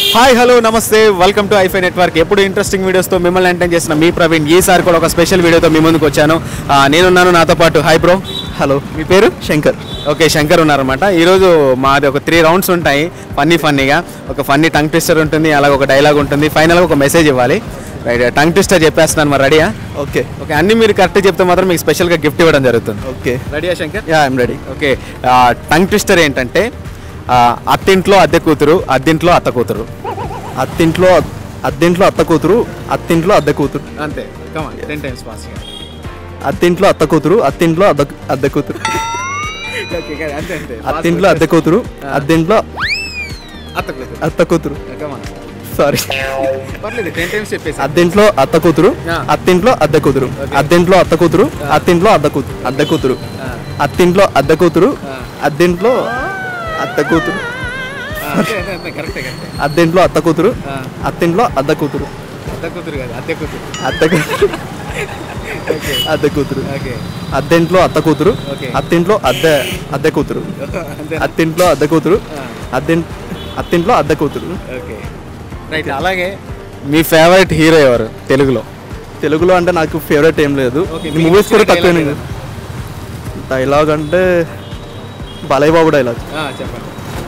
Hi hello నమస్తే welcome to iFi network ఎప్పుడు interesting వీడియోస్తో మిమ్మల్ని ఎంటర్టైన్ చేసిన మీ ప్రవీణ్ ఈసారి కూడా ఒక స్పెషల్ వీడియోతో మీ ముందుకు వచ్చాను ఆ, నేనున్నాను నాతో పాటు హాయ్ బ్రో హలో మీ పేరు శంకర్ ఓకే శంకర్ ఉన్నారనమాట ఈరోజు మాది ఒక త్రీ రౌండ్స్ ఉంటాయి ఫన్నీ ఫన్నీగా ఒక ఫన్నీ టంగ్ ట్విస్టర్ ఉంటుంది అలాగే ఒక డైలాగ్ ఉంటుంది ఫైనల్గా ఒక మెసేజ్ ఇవ్వాలి రైట్ టంగ్ ట్విస్టర్ చెప్పేస్తున్నాను మరి రెడీయా ఓకే ఓకే అన్ని మీరు కరెక్ట్ చెప్తే మాత్రం మీకు స్పెషల్గా గిఫ్ట్ ఇవ్వడం జరుగుతుంది ఓకే రెడీయా Shankar yeah I'm ready okay tongue twister ఏంటంటే ఆ, అత్తింట్లో అద్దె కూతురు అద్దింట్లో అత్త కూతురు అత్తింట్లో అద్దింట్లో అత్త కూతురు అత్తింట్లో అద్దె కూతురు అంతే కమాన్ టెన్ టైమ్స్ పాస్ అత్తింట్లో అత్త కూతురు అత్తింట్లో అద్దె అద్దె కూతురు అంతే అంతే అత్తింట్లో అద్దె కూతురు అద్దెంట్లో అత్త కూతురు అత్త కూతురు కమాన్ సారీ పర్లేదు టెన్ టైమ్స్ చెప్పేసి అద్దెంట్లో అత్త కూతురు ఆ. అత్తింట్లో అద్దె కూతురు Okay. అద్దెంట్లో అత్త కూతురు అత్తింట్లో అద్దె కూతురు అద్దె కూతురు అత్తింట్లో అద్దె కూతురు ఆ. అద్దెంట్లో అత్త కూతురు అంతే అంతే అంతే కరెక్టే కరెక్టే అద్దెంట్లో అత్త కూతురు ఆ. అత్తింట్లో అద్దె కూతురు అత్త కూతురు కాదు అద్దె కూతురు అద్దె కూతురు అద్దె కూతురు ఓకే అద్దెంట్లో అత్త కూతురు Okay. అత్తింట్లో అద్దె అద్దె కూతురు అంతే అత్తింట్లో అద్దె కూతురు ఆ. అద్దె అత్తింట్లో అద్దె కూతురు ఓకే రైట్ అలాగే మీ ఫేవరెట్ హీరో ఎవరు తెలుగులో తెలుగులో అంటే నాకు ఫేవరెట్ ఏం లేదు Okay, మూవీస్ కూడా మీకు తక్కువనే dialogue డైలాగ్ అంటే బాలయ్య బాబు డైలాగ్ చెప్పండి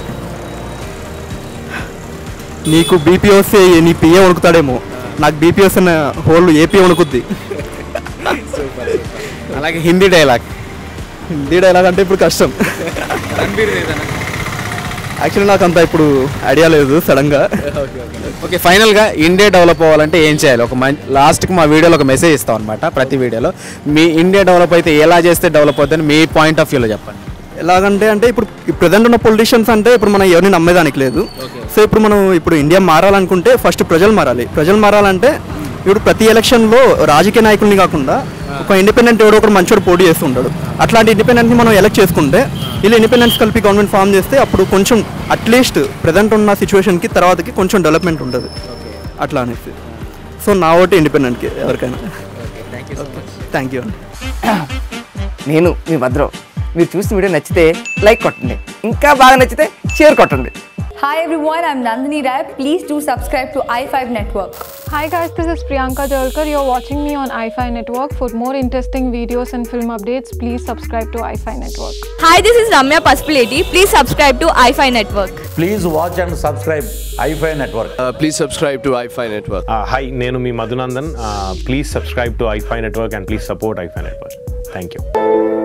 నీకు బీపీ వస్తే నీ పిఏ వణుకుతాడేమో నాకు బీపీ వస్తే హోల్ ఏపీ వణుకుద్ది సూపర్ అలాగే హిందీ డైలాగ్ హిందీ డైలాగ్ అంటే ఇప్పుడు కష్టం రణబీర్ యాక్చువల్లీ నాకు అంత ఇప్పుడు ఐడియా లేదు సడన్గా ఓకే ఫైనల్గా ఇండియా డెవలప్ అవ్వాలంటే ఏం చేయాలి ఒక మంచి లాస్ట్కి మా వీడియోలో ఒక మెసేజ్ ఇస్తాం అనమాట ప్రతి వీడియోలో మీ ఇండియా డెవలప్ అయితే ఎలా చేస్తే డెవలప్ అవుతుందని మీ పాయింట్ ఆఫ్ వ్యూలో చెప్పండి ఎలాగంటే అంటే ఇప్పుడు ప్రజెంట్ ఉన్న పొలిటీషియన్స్ అంటే ఇప్పుడు మనం ఎవరిని నమ్మేదానికి లేదు సో ఇప్పుడు మనం ఇప్పుడు ఇండియా మారాలనుకుంటే ఫస్ట్ ప్రజలు మారాలి ప్రజలు మారాలంటే ఇప్పుడు ప్రతి ఎలక్షన్లో రాజకీయ నాయకుల్ని కాకుండా ఒక ఇండిపెండెంట్ ఎవడో ఒకడు మంచోడు పోటీ చేస్తూ ఉంటాడు అట్లాంటి ఇండిపెండెంట్ని మనం ఎలక్ట్ చేసుకుంటే వీళ్ళు ఇండిపెండెన్స్ కలిపి గవర్నమెంట్ ఫామ్ చేస్తే అప్పుడు కొంచెం అట్లీస్ట్ ప్రజెంట్ ఉన్న సిచ్యువేషన్కి తర్వాతకి కొంచెం డెవలప్మెంట్ ఉంటుంది అట్లా అనేసి సో నా ఒకటి ఇండిపెండెంట్కి ఎవరికైనా థ్యాంక్ యూ అండి నేను మీ భద్రం మీరు చూసిన వీడియో నచ్చితే లైక్ కొట్టండి ఇంకా బాగా నచ్చితే షేర్ కొట్టండి Hi everyone, I'm Nandini Rai. Please do subscribe to i5 Network. Hi guys, this is Priyanka Jalkar. You're watching me on iFi Network. For more interesting videos and film updates, please subscribe to iFi Network. Hi, this is Ramya Paspaleti. Please subscribe to iFi Network. Please watch and subscribe iFi Network. Uh, please subscribe to iFi Network. హాయ్ నేను మీ Madhunandan please subscribe to iFi network and please support iFi network thank you